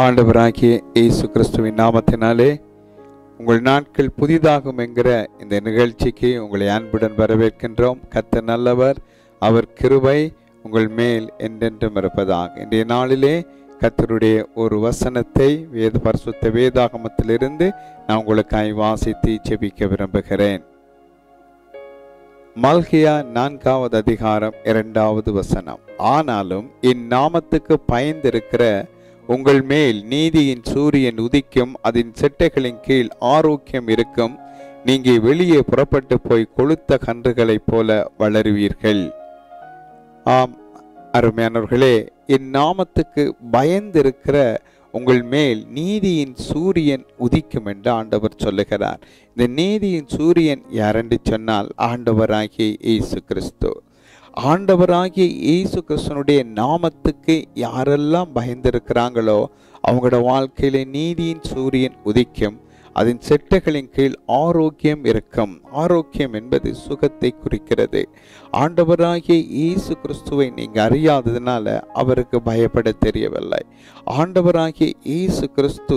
ஆண்டவராகிய இயேசு கிறிஸ்துவின் நாமத்தினாலே உங்கள் நாட்கள் புதிதாகும் என்கிற இந்த நிகழ்ச்சிக்கு உங்களை அன்புடன் வரவேற்கின்றோம் கர்த்தர் நல்லவர் அவர் கிருபை உங்கள் மேல் என்றென்றும் இருப்பதாக இன்றைய நாளிலே கர்த்தருடைய ஒரு வசனத்தை வேத பரிசுத்த வேதாகமத்திலிருந்து நான் உங்களுக்காய் வாசித்து செபிக்க விரும்புகிறேன் மல்கியா நான்காவது அதிகாரம் இரண்டாவது வசனம் ஆனாலும் இந்நாமத்துக்கு பயந்திருக்கிற உங்கள் மேல் நீதியின் சூரியன் உதிக்கும் அதன் செட்டைகளின் கீழ் ஆரோக்கியம் இருக்கும் நீங்க வெளியே புறப்பட்டு போய் கொளுத்த கன்றுகளைப் போல வளருவீர்கள் ஆம் அருமையானவர்களே இந்நாமத்துக்கு பயந்திருக்கிற உங்கள் மேல் நீதியின் சூரியன் உதிக்கும் என்று ஆண்டவர் சொல்லுகிறார் இந்த நீதியின் சூரியன் யாரென்று சொன்னால் ஆண்டவராகிய இயேசு கிறிஸ்து ஆண்டவராகிய இயேசு கிறிஸ்தனுடைய நாமத்துக்கு யாரெல்லாம் பயந்திருக்கிறாங்களோ அவங்களோட வாழ்க்கையில நீதியின் சூரியன் உதிக்கும் அதன் செட்டைகளின் கீழ் ஆரோக்கியம் இருக்கும் ஆரோக்கியம் என்பது சுகத்தை குறிக்கிறது ஆண்டவராகிய இயேசு கிறிஸ்துவை நீங்க அறியாததுனால அவருக்கு பயப்பட தெரியவில்லை ஆண்டவராகிய இயேசு கிறிஸ்து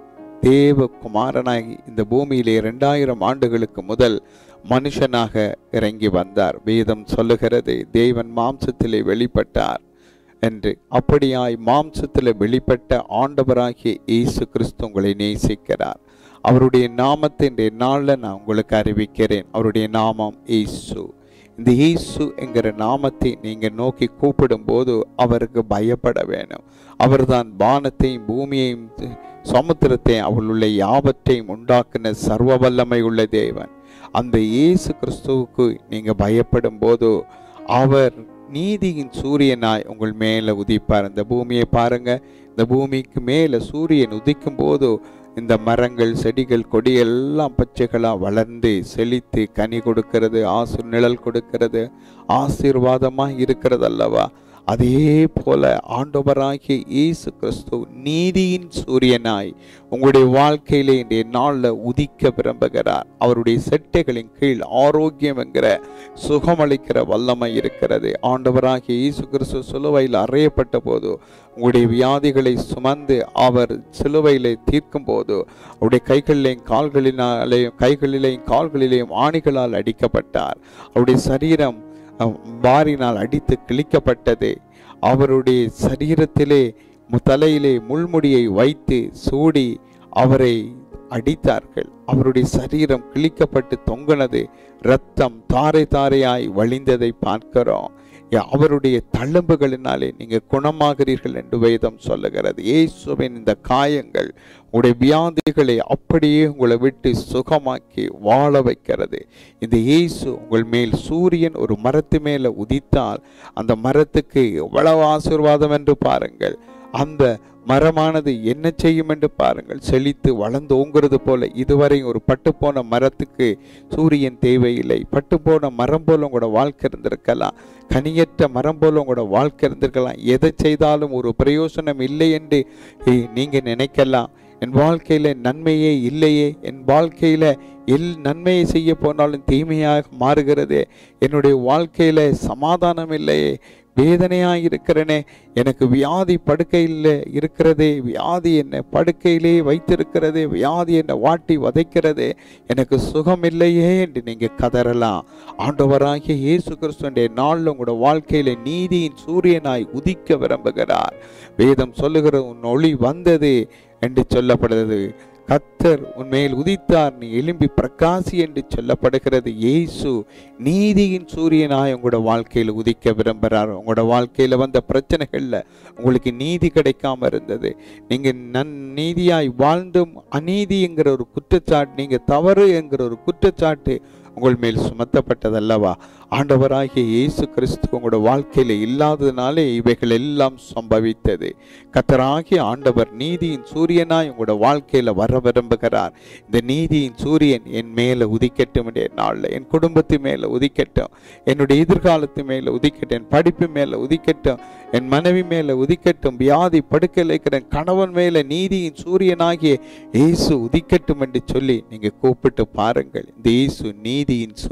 தேவ குமாரனாகி இந்த பூமியிலே இரண்டாயிரம் ஆண்டுகளுக்கு முதல் மனுஷனாக இறங்கி வந்தார் வேதம் சொல்லுகிறது தேவன் மாம்சத்திலே வெளிப்பட்டார் என்று அப்படியாய் மாம்சத்தில் வெளிப்பட்ட ஆண்டவராகிய இயேசு கிறிஸ்து உங்களை நேசிக்கிறார் அவருடைய நாமத்தை இன்றைய நாளில் நான் உங்களுக்கு அறிவிக்கிறேன் அவருடைய நாமம் இயேசு இந்த இயேசு என்கிற நாமத்தை நீங்க நோக்கி கூப்பிடும்போது அவருக்கு பயப்பட வேணும் அவர்தான் வானத்தையும் பூமியையும் சமுத்திரத்தை அவளுள்ள யாவற்றையும் உண்டாக்கின சர்வ வல்லமை உள்ள தேவன் அந்த இயேசு கிறிஸ்துவுக்கு நீங்க பயப்படும் போது அவர் நீதியின் சூரியனாய் உங்கள் மேல உதிப்பார் இந்த பூமியை பாருங்க இந்த பூமிக்கு மேல சூரியன் உதிக்கும் போது இந்த மரங்கள் செடிகள் கொடி எல்லாம் பச்சைகளா வளர்ந்து செழித்து கனி கொடுக்கிறது ஆசு நிழல் கொடுக்கிறது ஆசீர்வாதமா இருக்கிறது அல்லவா அதே போல ஆண்டவராகிய இயேசு கிறிஸ்து நீதியின் சூரியனாய் உங்களுடைய வாழ்க்கையிலே இன்றைய நாளில் உதிக்க விரும்புகிறார் அவருடைய செட்டைகளின் கீழ் ஆரோக்கியம் என்கிற சுகமளிக்கிற வல்லமை இருக்கிறது ஆண்டவராகிய இயேசு கிறிஸ்து சிலுவையில் அறையப்பட்ட போது உங்களுடைய வியாதிகளை சுமந்து அவர் சிலுவையிலே தீர்க்கும் போது அவருடைய கைகளிலேயும் கால்களினாலேயும் கைகளிலேயும் கால்களிலேயும் ஆணிகளால் அடிக்கப்பட்டார் அவருடைய சரீரம் வாரினால் அடித்து கிழிக்கப்பட்டது அவருடைய சரீரத்திலே தலையிலே முள்முடியை வைத்து சூடி அவரை அடித்தார்கள் அவருடைய சரீரம் கிழிக்கப்பட்டு தொங்கினது இரத்தம் தாரை தாரையாய் வழிந்ததை பார்க்கிறோம் அவருடைய தழும்புகளினாலே நீங்க குணமாகிறீர்கள் என்று வேதம் சொல்லுகிறது இயேசுவின் இந்த காயங்கள் உங்களுடைய வியாதிகளை அப்படியே உங்களை விட்டு சுகமாக்கி வாழ வைக்கிறது இந்த இயேசு உங்கள் மேல் சூரியன் ஒரு மரத்து மேல உதித்தால் அந்த மரத்துக்கு எவ்வளவு ஆசீர்வாதம் என்று பாருங்கள் அந்த மரமானது என்ன செய்யும் என்று பாருங்கள் செழித்து வளர்ந்து ஓங்குறது போல இதுவரை ஒரு பட்டு போன மரத்துக்கு சூரியன் தேவையில்லை பட்டு போன மரம் போல உங்களோட வாழ்க்கை இருந்திருக்கலாம் கனியற்ற மரம் போல உங்களோட வாழ்க்கை இருந்திருக்கலாம் எதை செய்தாலும் ஒரு பிரயோசனம் இல்லை என்று நீங்க நினைக்கலாம் என் வாழ்க்கையில நன்மையே இல்லையே என் வாழ்க்கையில எல் நன்மையை செய்ய போனாலும் தீமையாக மாறுகிறது என்னுடைய வாழ்க்கையில சமாதானம் இல்லையே வேதனையாக இருக்கிறனே எனக்கு வியாதி படுக்கையில் இருக்கிறதே வியாதி என்னை படுக்கையிலே வைத்திருக்கிறதே வியாதி என்னை வாட்டி வதைக்கிறதே எனக்கு சுகம் இல்லையே என்று நீங்கள் கதறலாம் ஆண்டவராகிய இயேசு கிறிஸ்துடைய நாளில் உங்களோட வாழ்க்கையில நீதியின் சூரியனாய் உதிக்க விரும்புகிறார் வேதம் சொல்லுகிற உன் ஒளி வந்தது என்று சொல்லப்படுகிறது கத்தர் உன்மேல் உதித்தார் நீ எலும்பி பிரகாசி என்று சொல்லப்படுகிறது இயேசு நீதியின் சூரியனாய் உங்களோட வாழ்க்கையில் உதிக்க விரும்புகிறார் உங்களோட வாழ்க்கையில் வந்த பிரச்சனைகளில் உங்களுக்கு நீதி கிடைக்காம இருந்தது நீங்கள் நன் நீதியாய் வாழ்ந்தும் அநீதி என்கிற ஒரு குற்றச்சாட்டு நீங்கள் தவறு என்கிற ஒரு குற்றச்சாட்டு உங்கள் மேல் சுமத்தப்பட்டதல்லவா ஆண்டவராகிய இயேசு கிறிஸ்து உங்களோட வாழ்க்கையில இல்லாததுனாலே இவைகள் எல்லாம் சம்பவித்தது கத்தராகிய ஆண்டவர் நீதியின் சூரியனாய் உங்களோட வாழ்க்கையில வர விரும்புகிறார் இந்த நீதியின் சூரியன் என் மேல உதிக்கட்டும் நாளில் என் குடும்பத்து மேல உதிக்கட்டும் என்னுடைய எதிர்காலத்து மேல உதிக்கட்டும் என் படிப்பு மேல உதிக்கட்டும் என் மனைவி மேல உதிக்கட்டும் வியாதி படுக்கையில் இருக்கிற கணவன் மேல நீதியின் சூரியனாகிய இயேசு உதிக்கட்டும் என்று சொல்லி நீங்க கூப்பிட்டு பாருங்கள் இந்த இயேசு நீதியின் சூரியன்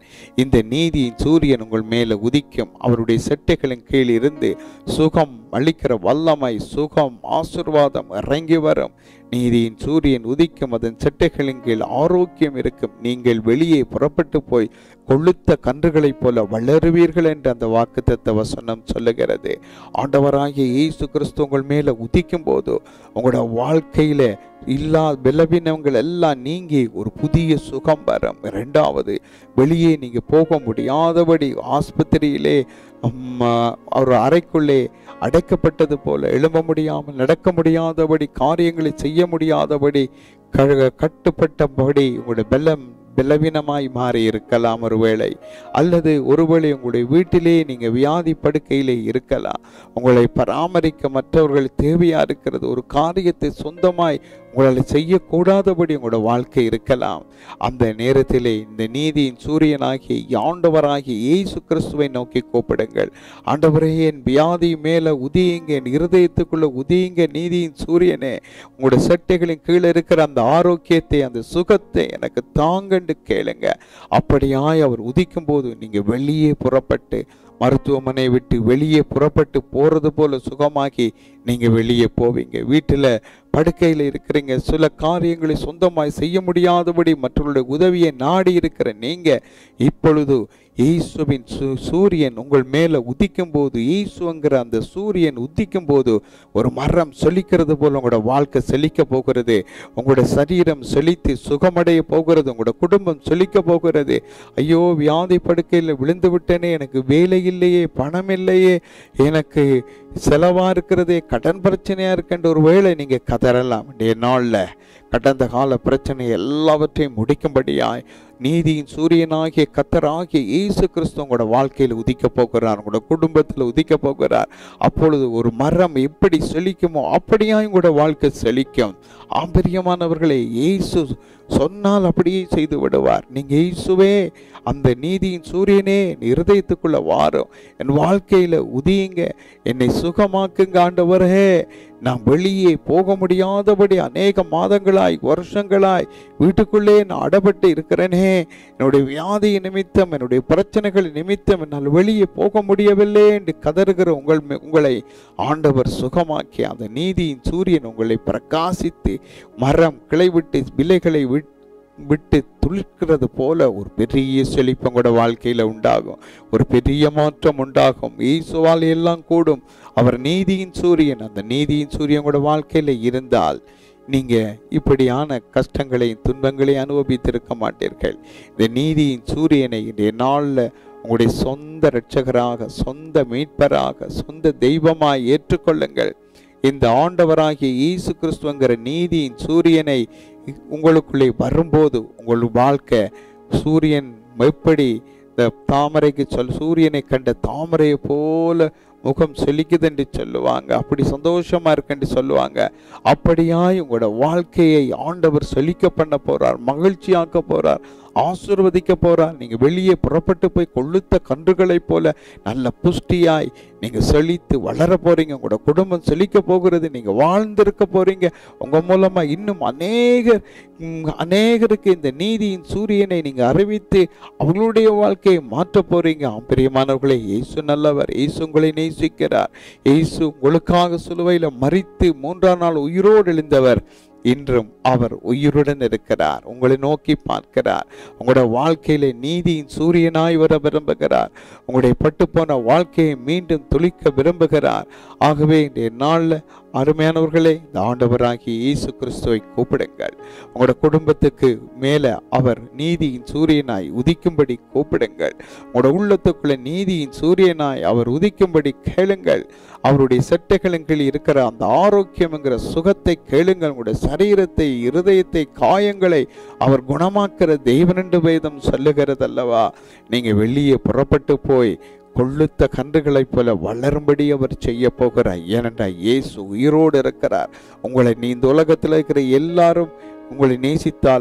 இந்த நீதியின் சூரியன் உங்கள் மேல உதிக்கும் அவருடைய செட்டைகளின் கீழ் இருந்து சுகம் அளிக்கிற வல்லமை சுகம் ஆசிர்வாதம் இறங்கி வரும் நீதியின் சூரியன் உதிக்கும் அதன் செட்டைகளின் கீழ் ஆரோக்கியம் இருக்கும் நீங்கள் வெளியே புறப்பட்டு போய் கொளுத்த கன்றுகளைப் போல வளருவீர்கள் என்று அந்த வாக்குத்தத்த வசனம் சொல்லுகிறது ஆண்டவராகிய இயேசு கிறிஸ்து உங்கள் மேல உதிக்கும் போது உங்களோட வாழ்க்கையில இல்லா பலவீனங்கள் எல்லாம் நீங்கி ஒரு புதிய சுகம் வரும் இரண்டாவது வெளியே நீங்க போக முடியாதபடி ஆஸ்பத்திரியிலே ம், ஒரு அறைக்குள்ளே அடைக்கப்பட்டது போல எழும்ப முடியாமல் நடக்க முடியாதபடி காரியங்களை செய்ய முடியாதபடி க- கட்டுப்பட்டபடி உங்களுடைய பலம் பலவீனமாய் மாறி இருக்கலாம் ஒருவேளை அல்லது ஒருவேளை உங்களுடைய வீட்டிலே நீங்க வியாதி படுக்கையிலே இருக்கலாம் உங்களை பராமரிக்க மற்றவர்கள் தேவையா இருக்கிறது ஒரு காரியத்தை சொந்தமாய் உங்களால் செய்யக்கூடாதபடி உங்களோட வாழ்க்கை இருக்கலாம் அந்த நேரத்திலே இந்த நீதியின் சூரியனாகிய ஆண்டவராகிய இயேசு கிறிஸ்துவை நோக்கி கூப்பிடுங்கள் ஆண்டவரே என் வியாதி மேல உதியுங்க என் இருதயத்துக்குள்ள உதியுங்க நீதியின் சூரியனே உங்களோட சட்டைகளின் கீழே இருக்கிற அந்த ஆரோக்கியத்தை அந்த சுகத்தை எனக்கு தாங்கண்டு கேளுங்க அப்படியாய் அவர் உதிக்கும் போது நீங்க வெளியே புறப்பட்டு மருத்துவமனை விட்டு வெளியே புறப்பட்டு போறது போல சுகமாகி நீங்க வெளியே போவீங்க வீட்டில் படுக்கையில் இருக்கிறீங்க சில காரியங்களை சொந்தமாய் செய்ய முடியாதபடி மற்றவர்களுடைய உதவியை நாடி இருக்கிற நீங்க இப்பொழுது இயேசுவின் சூ- சூரியன் உங்கள் மேல உதிக்கும் போது இயேசுங்கிற அந்த சூரியன் உதிக்கும் போது ஒரு மரம் செழிக்கிறது போல உங்களோட வாழ்க்கை செழிக்க போகிறது உங்களோட சரீரம் செழித்து சுகமடைய போகிறது உங்களோட குடும்பம் செழிக்க போகிறது ஐயோ வியாதி படுக்கையில் விழுந்து விட்டேனே எனக்கு வேலை இல்லையே பணம் இல்லையே எனக்கு செலவா இருக்கிறதே கடன் பிரச்சனையா இருக்கின்ற ஒரு வேளை நீங்க கதறலாம் இன்றைய நாள்ல கடந்த கால பிரச்சனை எல்லாவற்றையும் முடிக்கும்படியாய் நீதியின் சூரியனாகிய கத்தராகிய இயேசு கிறிஸ்து உங்களோட வாழ்க்கையில் உதிக்க போகிறார் உங்களோட குடும்பத்தில் உதிக்க போகிறார் அப்பொழுது ஒரு மரம் எப்படி செழிக்குமோ அப்படியாய் உங்களோட வாழ்க்கை செழிக்கும் ஆம்பரியமானவர்களே இயேசு சொன்னால் அப்படியே செய்து விடுவார் நீங்க இயேசுவே அந்த நீதியின் சூரியனே என் இருதயத்துக்குள்ள வாரும் என் வாழ்க்கையில உதியுங்க என்னை சுகமாக்குங்க ஆண்டவரே நான் வெளியே போக முடியாதபடி அநேக மாதங்களாய் வருஷங்களாய் வீட்டுக்குள்ளே நான் அடப்பட்டு இருக்கிறேனே என்னுடைய வியாதி நிமித்தம் என்னுடைய பிரச்சனைகள் நிமித்தம் என்னால் வெளியே போக முடியவில்லை என்று கதறுகிற உங்கள் மே- உங்களை ஆண்டவர் சுகமாக்கி அந்த நீதியின் சூரியன் உங்களை பிரகாசித்து மரம் கிளை விட்டு விலைகளை விட்- விட்டு துளிர்க்கிறது போல ஒரு பெரிய செழிப்பு உங்களோட வாழ்க்கையில உண்டாகும் ஒரு பெரிய மாற்றம் உண்டாகும் இயேசுவால் எல்லாம் கூடும் அவர் நீதியின் சூரியன் அந்த நீதியின் சூரியன் கூட வாழ்க்கையில இருந்தால் நீங்க இப்படியான கஷ்டங்களையும் துன்பங்களையும் அனுபவித்திருக்க மாட்டீர்கள் இந்த நீதியின் சூரியனை இன்றைய நாள்ல உங்களுடைய சொந்த இரட்சகராக சொந்த மீட்பராக சொந்த தெய்வமாய் ஏற்றுக்கொள்ளுங்கள் இந்த ஆண்டவராகிய இயேசு கிறிஸ்துவங்கிற நீதியின் சூரியனை உங்களுக்குள்ளே வரும்போது உங்கள் வாழ்க்கை சூரியன் எப்படி இந்த தாமரைக்கு சொல் சூரியனை கண்ட தாமரையை போல முகம் செழிக்குது என்று சொல்லுவாங்க அப்படி சந்தோஷமா இருக்குன்னு சொல்லுவாங்க அப்படியாய் உங்களோட வாழ்க்கையை ஆண்டவர் செழிக்க பண்ண போறார் மகிழ்ச்சியாக்க போறார் ஆசீர்வதிக்க போறார் நீங்க வெளியே புறப்பட்டு போய் கொள்ளுத்த கன்றுகளைப் போல நல்ல புஷ்டியாய் நீங்க செழித்து வளர போறீங்க உங்களோட குடும்பம் செழிக்க போகிறது நீங்க வாழ்ந்திருக்க போறீங்க உங்க மூலமா இன்னும் அநேகர் ம், அநேகருக்கு இந்த நீதியின் சூரியனை நீங்க அறிவித்து அவங்களுடைய வாழ்க்கையை மாற்ற போறீங்க ஆம், பிரியமானவர்களே இயேசு நல்லவர் இயேசு உங்களை நேசிக்கிறார் இயேசு உங்களுக்காக சிலுவையில மறித்து மூன்றாம் நாள் உயிரோடு எழுந்தவர் இன்றும் அவர் உயிருடன் இருக்கிறார் உங்களை நோக்கி பார்க்கிறார் உங்களோட வாழ்க்கையில நீதியின் சூரியனாய் வர விரும்புகிறார் உங்களுடைய பட்டுப்போன வாழ்க்கையை மீண்டும் துளிக்க விரும்புகிறார் ஆகவே இந்த நாள்ல அருமையானவர்களே இந்த ஆண்டவராகிய இயேசு கிறிஸ்துவை கூப்பிடுங்கள் உங்களோட குடும்பத்துக்கு மேல அவர் நீதியின் சூரியனாய் உதிக்கும்படி கூப்பிடுங்கள் உங்களோட உள்ளத்துக்குள்ள நீதியின் சூரியனாய் அவர் உதிக்கும்படி கேளுங்கள் அவருடைய செட்டைகளின் கீழ் இருக்கிற அந்த ஆரோக்கியம்ங்கிற சுகத்தை கேளுங்கள் உங்களுடைய சரீரத்தை இருதயத்தை காயங்களை அவர் குணமாக்குற தெய்வனண்டு வேதம் சொல்லுகிறதல்லவா நீங்க வெளியே புறப்பட்டு போய் கொள்ளுத்த கன்றுகளைப் போல வளரும்படி அவர் செய்ய போகிறார் ஏனென்றால் இயேசு உயிரோடு இருக்கிறார் உங்களை நீ இந்த உலகத்தில் இருக்கிற எல்லாரும் உங்களை நேசித்தாலும்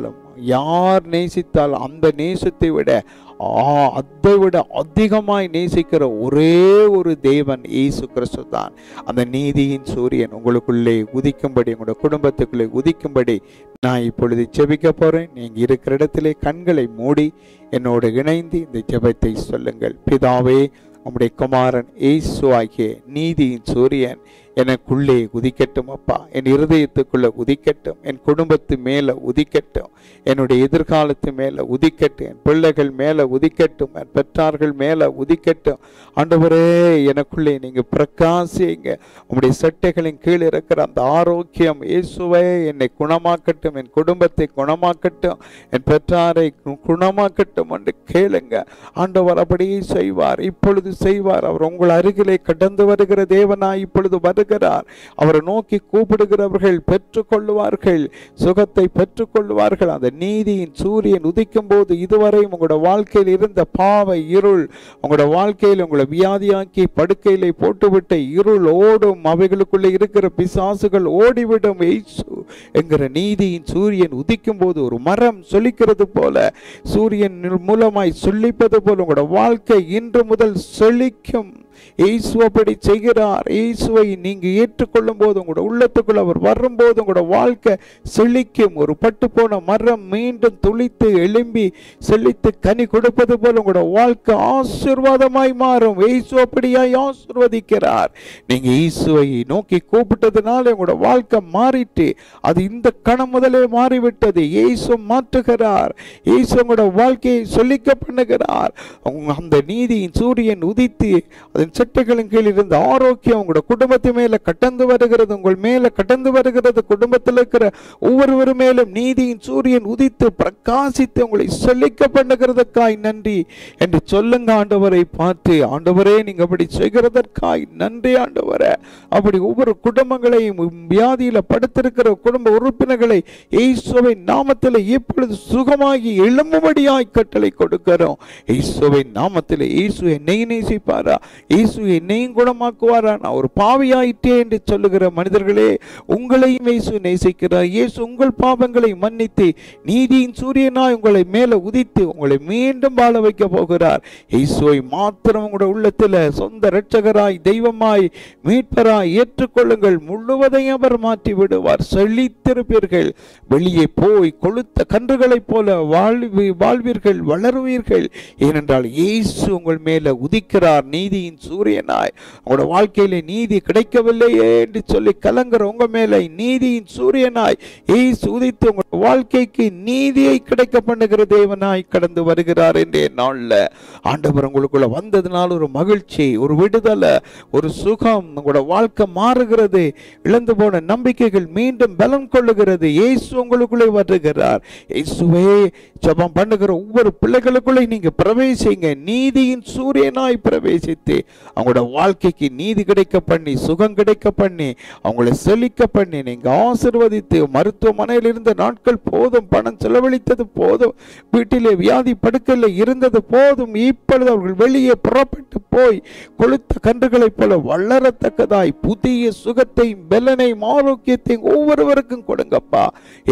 யார் நேசித்தால் அந்த நேசத்தை விட ஆ அதை விட அதிகமாய் நேசிக்கிற ஒரே ஒரு தேவன் இயேசு கிறிஸ்து தான் அந்த நீதியின் சூரியன் உங்களுக்குள்ளே உதிக்கும்படி உங்களோட குடும்பத்துக்குள்ளே உதிக்கும்படி நான் இப்பொழுது ஜெபிக்க போறேன் நீங்க இருக்கிற இடத்திலே கண்களை மூடி என்னோடு இணைந்து இந்த ஜெபத்தை சொல்லுங்கள் பிதாவே உம்முடைய குமாரன் இயேசு ஆகிய நீதியின் சூரியன் எனக்குள்ளே உதிக்கட்டும் அப்பா என் இருதயத்துக்குள்ள உதிக்கட்டும் என் குடும்பத்து மேல உதிக்கட்டும் என்னுடைய எதிர்காலத்து மேல உதிக்கட்டும் என் பிள்ளைகள் மேல உதிக்கட்டும் என் பெற்றார்கள் மேல உதிக்கட்டும் ஆண்டவரே எனக்குள்ளே நீங்க பிரகாசிங்க உம்முடைய சட்டைகளின் கீழ் இருக்கிற அந்த ஆரோக்கியம் இயேசுவே என்னை குணமாக்கட்டும் என் குடும்பத்தை குணமாக்கட்டும் என் பெற்றாரை கு- குணமாக்கட்டும் என்று கேளுங்க ஆண்டவர் அப்படியே செய்வார் இப்பொழுது செய்வார் அவர் உங்கள் அருகிலே கடந்து வருகிற தேவனாய் இப்பொழுது வருகிறார் அவரை நோக்கி கூப்பிடுகிறவர்கள் பெற்றுக்கொள்ளுவார்கள் சுகத்தை பெற்றுக்கொள்வார்கள் அந்த நீதியின் சூரியன் உதிக்கும் போது இதுவரையும் உங்களோட வாழ்க்கையில் இருந்த பாவ இருள் உங்களோட வாழ்க்கையில் உங்களை வியாதியாக்கி படுக்கையிலே போட்டுவிட்ட இருள் ஓடும் அவைகளுக்குள்ளே இருக்கிற பிசாசுகள் ஓடிவிடும் இயேசு என்கிற நீதியின் சூரியன் உதிக்கும் போது ஒரு மரம் சொல்லிக்கிறது போல சூரியன் மூலமாய் சொல்லிப்பது போல உங்களோட வாழ்க்கை இன்று முதல் செழிக்கும் இயேசு அப்படி செய்கிறார் இயேசுவை நீங்க ஏற்றுக்கொள்ளும் போது உங்களோட உள்ளத்துக்குள்ள அவர் வரும்போது உங்களோட வாழ்க்கை செழிக்கும் ஒரு பட்டு போன மரம் மீண்டும் துளித்து எழும்பி செழித்து கனி கொடுப்பது போல உங்களோட வாழ்க்கை ஆசீர்வாதமாய் மாறும் இயேசு அப்படியாய் ஆசீர்வதிக்கிறார் நீங்க இயேசுவை நோக்கி கூப்பிட்டதுனால உங்களோட வாழ்க்கை மாறிட்டு அது இந்த கணம் முதலே மாறிவிட்டது இயேசு மாற்றுகிறார் இயேசு உங்களோட வாழ்க்கையை சொல்லிக்க பண்ணுகிறார் உங்க அந்த நீதியின் சூரியன் உதித்து அதன் சட்டைகளின் கீழ் இருந்த ஆரோக்கியம் உங்களோட குடும்பத்து மேல கடந்து வருகிறது உங்கள் மேல கடந்து வருகிறது குடும்பத்தில் இருக்கிற ஒவ்வொருவர் மேலும் நீதியின் சூரியன் உதித்து பிரகாசித்து உங்களை சொல்லிக்க பண்ணுகிறதற்காய் நன்றி என்று சொல்லுங்க ஆண்டவரை பார்த்து ஆண்டவரே நீங்க அப்படி செய்கிறதற்காய் நன்றி ஆண்டவரே அப்படி ஒவ்வொரு குடும்பங்களையும் வியாதியில படுத்திருக்கிற குடும்ப உறுப்பினர்களை இயேசுவின் நாமத்தில் இப்பொழுது சுகமாகி எழும்பும்படியாய் கட்டளை கொடுக்கிறோம் இயேசுவின் நாமத்தில் இயேசு என்னை நேசிப்பாரா இயேசு என்னையும் குணமாக்குவாரா நான் ஒரு பாவியாயிட்டே என்று சொல்லுகிற மனிதர்களே உங்களையும் இயேசு நேசிக்கிறார் இயேசு உங்கள் பாவங்களை மன்னித்து நீதியின் சூரியனாய் உங்களை மேல உதித்து உங்களை மீண்டும் வாழ வைக்க போகிறார் இயேசுவை மாத்திரம் உங்களுடைய உள்ளத்தில் சொந்த இரட்சகராய் தெய்வமாய் மீட்பராய் ஏற்றுக்கொள்ளுங்கள் முழுவதையும் அவர் மாற்றி விடுவார் செழித்திருப்பீர்கள் வெளியே போய் கொளுத்த கன்றுகளைப் போல வாழ்வி வாழ்வீர்கள் வளருவீர்கள் ஏனென்றால் இயேசு உங்கள் மேல உதிக்கிறார் நீதியின் சூரியனாய் உங்களோட வாழ்க்கையில நீதி கிடைக்கவில்லையே என்று சொல்லி கலங்குற உங்க மேல நீதியின் சூரியனாய் இயேசு உதித்து உங்கள் வாழ்க்கைக்கு நீதியை கிடைக்க பண்ணுகிற தேவனாய் கடந்து வருகிறார் என்ற நாள்ல ஆண்டவர் உங்களுக்குள்ள வந்ததுனால ஒரு மகிழ்ச்சி ஒரு விடுதலை ஒரு சுகம் உங்களோட வாழ்க்கை மாறுகிறது இழந்து போன நம்பிக்கைகள் மீண்டும் பலம் கொள்ளுகிறது இயேசு உங்களுக்குள்ளே வருகிறார் இயேசுவே ஜெபம் பண்ணுகிற ஒவ்வொரு பிள்ளைகளுக்குள்ளே நீங்க பிரவேசிங்க நீதியின் சூரியனாய் பிரவேசித்து அவங்களோட வாழ்க்கைக்கு நீதி கிடைக்க பண்ணி சுகம் கிடைக்க பண்ணி அவங்கள செழிக்க பண்ணி நீங்க ஆசிர்வதித்து மருத்துவமனையில் இருந்த நாட்கள் போதும் பணம் செலவழித்தது போதும் வீட்டிலே வியாதி படுக்கையில் இருந்தது போதும் இப்பொழுது அவர்கள் வெளியே புறப்பட்டு போய் கொளுத்த கன்றுகளைப் போல வளரத்தக்கதாய் புதிய சுகத்தையும் பெலனையும் ஆரோக்கியத்தையும் ஒவ்வொருவருக்கும் கொடுங்கப்பா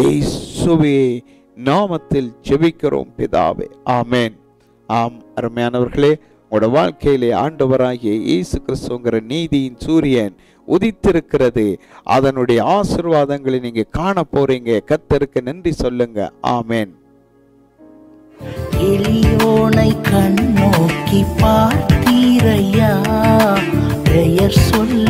ஏசுவே நாமத்தில் ஜெபிக்கிறோம் பிதாவே ஆமென் ஆம் அருமையானவர்களே உங்களோட வாழ்க்கையிலே ஆண்டவராகிய இயேசு கிறிஸ்துங்கிற நீதியின் சூரியன் உதித்திருக்கிறது அதனுடைய ஆசிர்வாதங்களை நீங்க காண போறீங்க கத்தருக்கு நன்றி சொல்லுங்க ஆமென் எளியோனை கண்ணோக்கி பார்த்தீரையா பெயர் சொல்ல